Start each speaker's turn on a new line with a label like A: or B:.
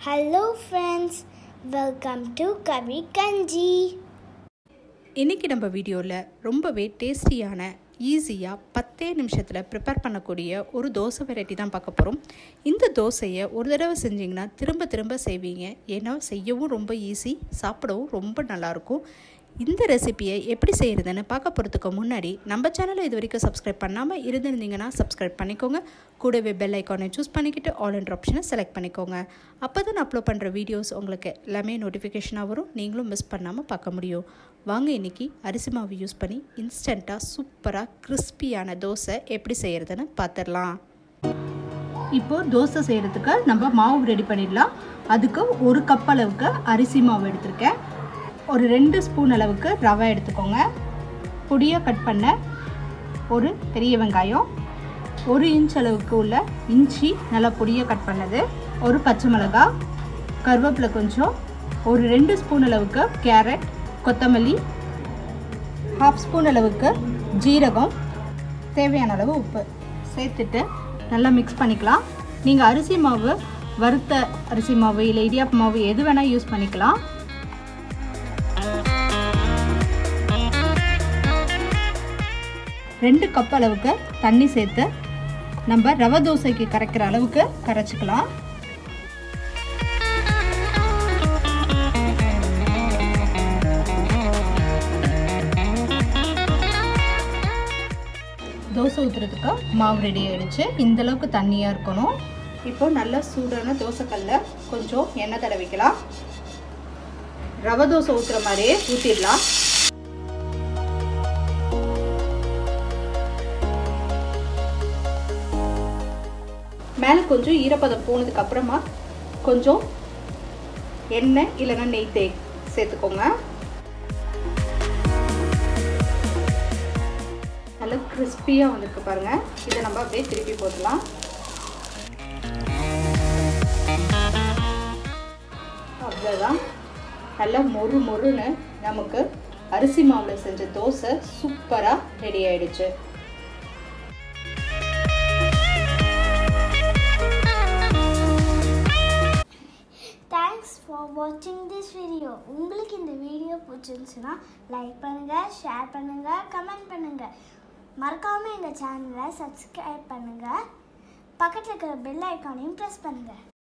A: hello friends welcome to கவி கஞ்சி
B: இன்றைக்கி நம்ம வீடியோவில் ரொம்பவே டேஸ்டியான ஈஸியாக பத்தே நிமிஷத்தில் ப்ரிப்பேர் பண்ணக்கூடிய ஒரு தோசை வெரைட்டி தான் பார்க்க போகிறோம் இந்த தோசையை ஒரு தடவை செஞ்சிங்கன்னா திரும்ப திரும்ப செய்வீங்க ஏன்னா செய்யவும் ரொம்ப ஈஸி சாப்பிடவும் ரொம்ப நல்லாயிருக்கும் இந்த ரெசிபியை எப்படி செய்கிறதுன்னு பார்க்க போகிறதுக்கு முன்னாடி நம்ம சேனலை இது வரைக்கும் சப்ஸ்கிரைப் பண்ணாமல் இருந்திருந்தீங்கன்னா சப்ஸ்கிரைப் பண்ணிக்கோங்க கூடவே பெல் ஐக்கானை சூஸ் பண்ணிக்கிட்டு ஆல் என்ற ஆப்ஷனை செலக்ட் பண்ணிக்கோங்க அப்போ தான் அப்லோட் பண்ணுற வீடியோஸ் உங்களுக்கு எல்லாமே நோட்டிஃபிகேஷனாக வரும் நீங்களும் மிஸ் பண்ணாமல் பார்க்க முடியும் வாங்க இன்றைக்கி அரிசி மாவு யூஸ் பண்ணி இன்ஸ்டண்ட்டாக சூப்பராக கிறிஸ்பியான தோசை எப்படி செய்கிறதுன்னு பார்த்துடலாம் இப்போது தோசை செய்கிறதுக்கு நம்ம மாவு ரெடி பண்ணிடலாம் அதுக்கு ஒரு கப் அளவுக்கு அரிசி மாவு எடுத்திருக்கேன் ஒரு ரெண்டு ஸ்பூன் அளவுக்கு ரவை எடுத்துக்கோங்க பொடியாக கட் பண்ண ஒரு பெரிய வெங்காயம் ஒரு இன்ச் அளவுக்கு உள்ள இஞ்சி நல்லா பொடியாக கட் பண்ணது ஒரு பச்சை மிளகா கருவேப்பிலை கொஞ்சம் ஒரு ரெண்டு ஸ்பூன் அளவுக்கு கேரட் கொத்தமல்லி ஹாஃப் ஸ்பூன் அளவுக்கு ஜீரகம் தேவையான அளவு உப்பு சேர்த்துட்டு நல்லா மிக்ஸ் பண்ணிக்கலாம் நீங்கள் அரிசி மாவு வறுத்த அரிசி மாவு இல்லை இடியாப்பு மாவு எது வேணால் யூஸ் பண்ணிக்கலாம் ரெண்டு கப் அளவுக்கு தண்ணி சேர்த்து நம்ம ரவை தோசைக்கு கரைக்கிற அளவுக்கு கரைச்சிக்கலாம் தோசை ஊற்றுறதுக்கு மாவு ரெடி ஆகிடுச்சு இந்தளவுக்கு தண்ணியாக இருக்கணும் இப்போ நல்லா சூடான தோசைக்கல்ல கொஞ்சம் எண்ணெய் தடவிக்கலாம் ரவை தோசை ஊற்றுற மாதிரியே ஊற்றிடலாம் மேலே கொஞ்சம் ஈரப்பதம் போனதுக்கு அப்புறமா கொஞ்சம் எண்ணெய் இல்லைன்னா நெய் தே சேர்த்துக்கோங்க நல்லா கிறிஸ்பியாக வந்திருக்கு பாருங்கள் இதை நம்ம அப்படியே திருப்பி போடலாம் அவ்வளோதான் நல்லா மொறு மொறுன்னு நமக்கு அரிசி மாவில் செஞ்ச தோசை சூப்பராக ரெடி ஆயிடுச்சு
A: தேங்க்ஸ் ஃபார் வாட்சிங் திஸ் வீடியோ உங்களுக்கு இந்த வீடியோ பிடிச்சிருந்துச்சுன்னா லைக் பண்ணுங்கள் ஷேர் பண்ணுங்கள் கமெண்ட் பண்ணுங்கள் மறக்காமல் எங்கள் சேனலை சப்ஸ்கிரைப் பண்ணுங்கள் பக்கத்தில் இருக்கிற பெல் ஐக்கானையும் ப்ரெஸ் பண்ணுங்கள்